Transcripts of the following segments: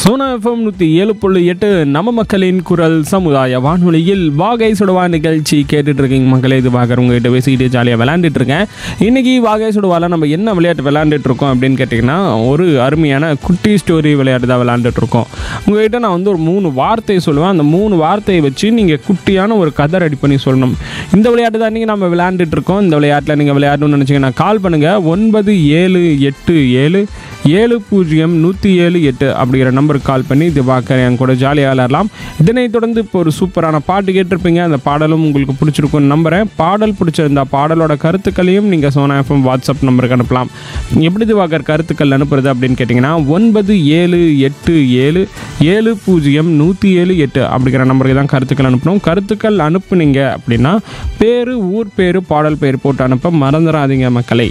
Sona FM நூற்றி ஏழு புள்ளி எட்டு நம்ம மக்களின் குரல் சமுதாய வானொலியில் வாகை சுடுவா நிகழ்ச்சி கேட்டுட்டு இருக்கீங்க மக்களே இது பார்க்குற உங்ககிட்ட பேசிக்கிட்டு ஜாலியாக விளையாண்டுட்டு இருக்கேன் இன்னைக்கு வாகை சுடுவால நம்ம என்ன விளையாட்டு விளையாண்டுட்டு இருக்கோம் அப்படின்னு கேட்டிங்கன்னா ஒரு அருமையான குட்டி ஸ்டோரி விளையாட்டு தான் விளையாண்டுட்டு இருக்கோம் உங்ககிட்ட நான் வந்து ஒரு மூணு வார்த்தை சொல்லுவேன் அந்த மூணு வார்த்தையை வச்சு நீங்கள் குட்டியான ஒரு கதை ரெடி பண்ணி சொல்லணும் இந்த விளையாட்டு தான் நீங்கள் நம்ம விளையாண்டுட்டு இருக்கோம் இந்த விளையாட்டில் நீங்கள் விளையாடணும்னு நினச்சிங்கன்னா கால் பண்ணுங்கள் ஒன்பது ஏழு எட்டு ஏழு ஏழு பூஜ்ஜியம் நூற்றி ஏழு எட்டு அப்படிங்கிற நம்பருக்கு கால் பண்ணி இது பார்க்க என் கூட ஜாலியாக விளையாடலாம் இதனைத் தொடர்ந்து இப்போ ஒரு சூப்பரான பாட்டு கேட்டிருப்பீங்க அந்த பாடலும் உங்களுக்கு பிடிச்சிருக்கும்னு நம்புகிறேன் பாடல் பிடிச்சிருந்தா பாடலோட கருத்துக்களையும் நீங்கள் சோனா எஃப்எம் வாட்ஸ்அப் நம்பருக்கு அனுப்பலாம் எப்படி இது பார்க்குற கருத்துக்கள் அனுப்புறது அப்படின்னு கேட்டிங்கன்னா ஒன்பது ஏழு எட்டு ஏழு ஏழு பூஜ்ஜியம் நூற்றி ஏழு எட்டு அப்படிங்கிற நம்பருக்கு தான் கருத்துக்கள் அனுப்பணும் கருத்துக்கள் அனுப்புனீங்க அப்படின்னா பேர் ஊர் பேர் பாடல் பேர் போட்டு அனுப்ப மறந்துடாதீங்க மக்களை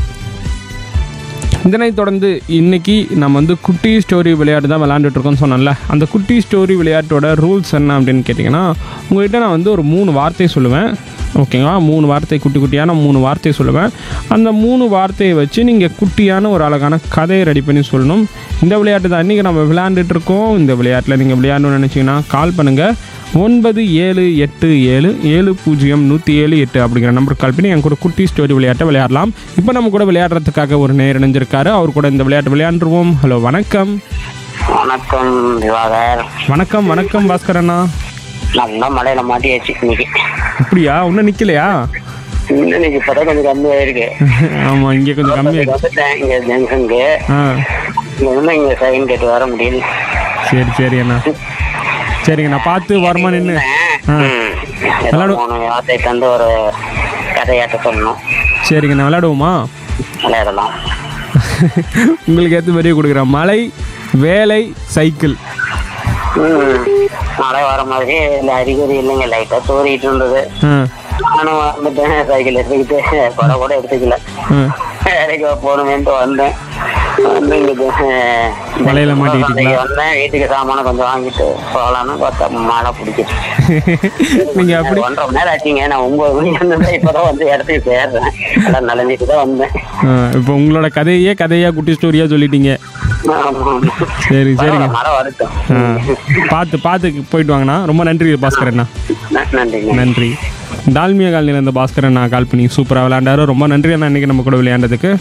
இதனைத் தொடர்ந்து இன்னைக்கு நம்ம வந்து குட்டி ஸ்டோரி விளையாட்டு தான் விளையாண்டுட்டு இருக்கோம்னு சொன்னேன்ல அந்த குட்டி ஸ்டோரி விளையாட்டோட ரூல்ஸ் என்ன அப்படின்னு கேட்டிங்கன்னா உங்கள்கிட்ட நான் வந்து ஒரு மூணு வார்த்தை சொல்லுவேன் ஓகேங்களா மூணு வார்த்தை குட்டி குட்டியான மூணு வார்த்தை சொல்லுவேன் அந்த மூணு வார்த்தையை வச்சு நீங்கள் குட்டியான ஒரு அழகான கதையை ரெடி பண்ணி சொல்லணும் இந்த விளையாட்டு தான் இன்றைக்கி நம்ம விளையாண்டுட்டு இருக்கோம் இந்த விளையாட்டில் நீங்கள் விளையாடணும்னு நினச்சிங்கன்னா கால் பண்ணுங்கள் ஒன்பது ஏழு எட்டு ஏழு ஏழு பூஜ்ஜியம் நூற்றி ஏழு எட்டு அப்படிங்கிற நம்பருக்கு கால் பண்ணி என் கூட குட்டி ஸ்டோரி விளையாட்டை விளையாடலாம் இப்போ நம்ம கூட விளையாடுறதுக்காக ஒரு நேர் இணைஞ்சிருக்காரு அவர் கூட இந்த விளையாட்டு விளையாண்டுருவோம் ஹலோ வணக்கம் வணக்கம் திவாகர் வணக்கம் வணக்கம் பாஸ்கர் அண்ணா நல்லா மழையில மாட்டியாச்சு இன்னைக்கு அப்படியா இன்னும் நிற்கலையா இன்னும் இன்னைக்கு இப்பதான் கொஞ்சம் கம்மியா இருக்கு ஆமாம் இங்கே கொஞ்சம் கம்மியாக வந்துட்டேன் இங்க ஜங்ஷனுக்கு ஆ இங்க வந்து இங்க செகண்ட் கேட் வர முடியல சரி சரி அண்ணா சரிங்க நான் பார்த்து வரமா நின்று ஆ ம். ஏதோ மூணு வார்த்தை தந்து ஒரு கதையாட்ட சொல்லணும் சரிங்க நான் விளையாடுவோமா விளையாடலாம் உங்களுக்கு ஏற்ற மாதிரியே கொடுக்குறேன் மலை வேலை சைக்கிள் ம். மழை வர மாதிரி இந்த அறிகுறி இல்லைங்க லைட்டா தூரிட்டு இருந்தது ஆ நானும் வந்துட்டேன் சைக்கிள் எடுத்துக்கிட்டு கொடை கூட எடுத்துக்கல ஆ வேலைக்கு போகணுமேன்ட்டு வந்தேன் வந்து இங்க அஹ், மழையில மாட்டிக்கிட்டீங்களா? இங்க வந்தேன் வீட்டுக்கு சாமான கொஞ்சம் வாங்கிட்டு போகலான்னு பார்த்தா மழை பிடிச்சிட்டு நீங்கள் அப்படி ஒன்றரை மணி நேரம் ஆச்சுங்க நான் ஒன்பது மணிக்கு வந்தேன் இப்பதான் வந்து இடத்துக்கு சேர்றேன் எல்லாம் நலஞ்சிட்டு தான் வந்தேன் ஆ, இப்போ உங்களோட கதையே கதையா குட்டி ஸ்டோரியா சொல்லிட்டீங்க ஆமா, ஆமா. சரி சரிங்க பரவாயில்ல, மழை வரட்டும் ஆ, பார்த்து பார்த்து போயிட்டு வாங்கண்ணா ரொம்ப நன்றி பாஸ்கர் அண்ணா ந- நன்றிங்க நன்றி டால்மியா காலனியில் இருந்த பாஸ்கர் அண்ணா கால் பண்ணி சூப்பராக விளையாண்டாரு ரொம்ப நன்றி அண்ணா இன்னைக்கு நம்ம கூட விளையாண்டதுக்கு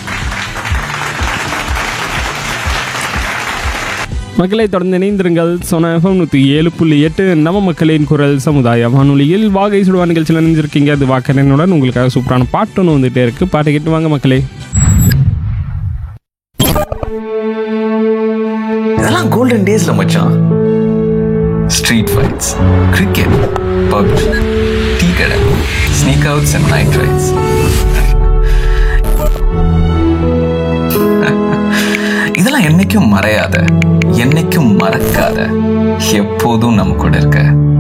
மக்களை தொடர்ந்து இணைந்திருங்கள் சொன்ன எஃப்எம் நூற்றி ஏழு புள்ளி எட்டு நம்ம மக்களின் குரல் சமுதாய வானொலியில் வாகை சுடுவா நிகழ்ச்சியில் நினைஞ்சிருக்கீங்க அது வாக்கரனுடன் உங்களுக்காக சூப்பரான பாட்டு ஒன்று வந்துகிட்டே இருக்கு பாட்டு கேட்டு வாங்க மக்களே இதெல்லாம் கோல்டன் டேஸ்ல மச்சான் street fights cricket PUBG tea கடை sneak outs and night rides இதெல்லாம் என்னைக்கும் மறையாத என்னைக்கும் மறக்காத எப்போதும் நம்ம கூட இருக்க